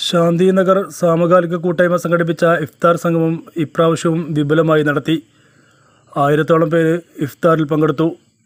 ശാന്തിനഗർ സാമകാലിക കൂട്ടായ്മ സംഘടിപ്പിച്ച ഇഫ്താർ സംഗമം ഇപ്രാവശ്യവും വിപുലമായി നടത്തി ആയിരത്തോളം പേര് ഇഫ്താറിൽ പങ്കെടുത്തു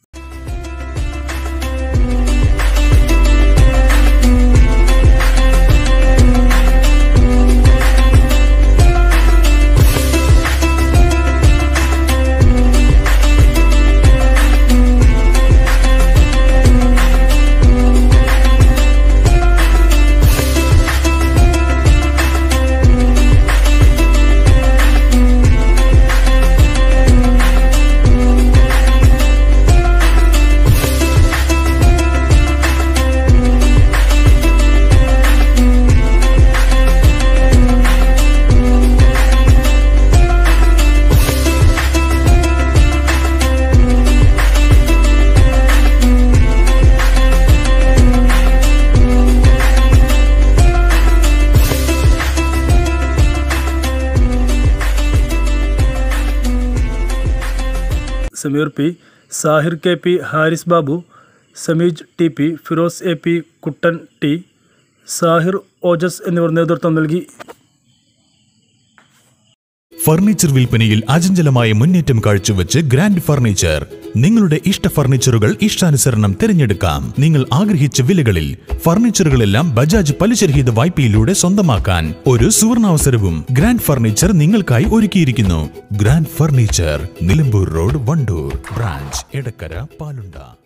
Sameer P Sahir K P Haris Babu Sameej T P Firoz A P Kuttan T Sahir Ojas എന്നിവർ നേതൃത്വം നൽകി ഫർണിച്ചർ വിൽപ്പനയിൽ അചഞ്ചലമായ മുന്നേറ്റം കാഴ്ചവെച്ച് ഗ്രാൻഡ് ഫർണിച്ചർ നിങ്ങളുടെ ഇഷ്ട ഫർണിച്ചറുകൾ ഇഷ്ടാനുസരണം തിരഞ്ഞെടുക്കാം നിങ്ങൾ ആഗ്രഹിച്ച വിലകളിൽ ഫർണിച്ചറുകളെല്ലാം ബജാജ് പലിശരഹിത വായ്പയിലൂടെ സ്വന്തമാക്കാൻ ഒരു സുവർണാവസരവും ഗ്രാൻഡ് ഫർണിച്ചർ നിങ്ങൾക്കായി ഒരുക്കിയിരിക്കുന്നു grand furniture Nilambur road Wandoor branch Edakkara പാലുണ്ട